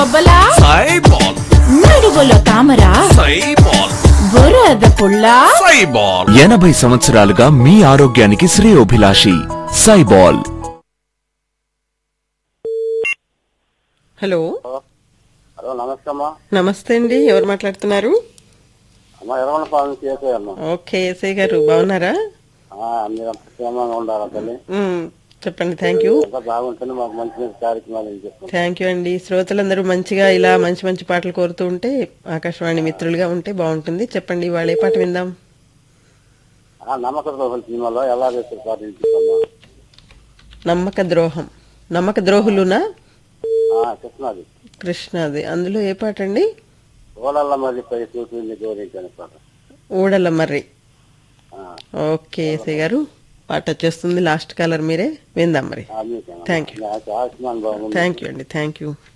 బొబ్బలా సైబాల్ నడువులో తామర సైబాల్ బురద పుల్ల సైబాల్ ఎనభై సంవత్సరాలుగా మీ ఆరోగ్యానికి శ్రేయోభిలాషి సైబాల్ హలో హలో నమస్తే అమ్మా నమస్తే అండి ఎవరు మాట్లాడుతున్నారు అమ్మా ఎర్రగొండ పాలన చేసే అమ్మా ఓకే ఎస్ఐ గారు బాగున్నారా ఆ, మీరు అంత క్షేమంగా ఉండాలి తల్లి మ్, చెప్పండి థ్యాంక్ యూ అంతా బాగుంటుంది మాకు మంచి మంచి కార్యక్రమాలు ఏం చేస్తాం థ్యాంక్ యూ అండి శ్రోతలందరూ మంచిగా ఇలా మంచి మంచి పాటలు కోరుతూ ఉంటే ఆకాశవాణి మిత్రులుగా ఉంటే బాగుంటుంది చెప్పండి ఇవాళ ఏ పాట విందాం ఆ నమ్మక ద్రోహుల సినిమాలో ఎలా వేస్తారు పాటించుకున్నా నమ్మక ద్రోహం నమ్మక ద్రోహులునా కృష్ణాది కృష్ణది అందులో ఏ పాట అండి ఓలల్ల మరి పై చూసింది గౌరవించాను పాట ఊడల మర్రి ఆ, ఓకే ఎస్ఐ గారు పాట వచ్చేస్తుంది లాస్ట్ కాలర్ మీరే విందాం మరి ఆ, మీకేనా? Thank you. నాకు ఆయుష్మాన్ బాగుంది థ్యాంక్ యూ అండి థ్యాంక్ యూ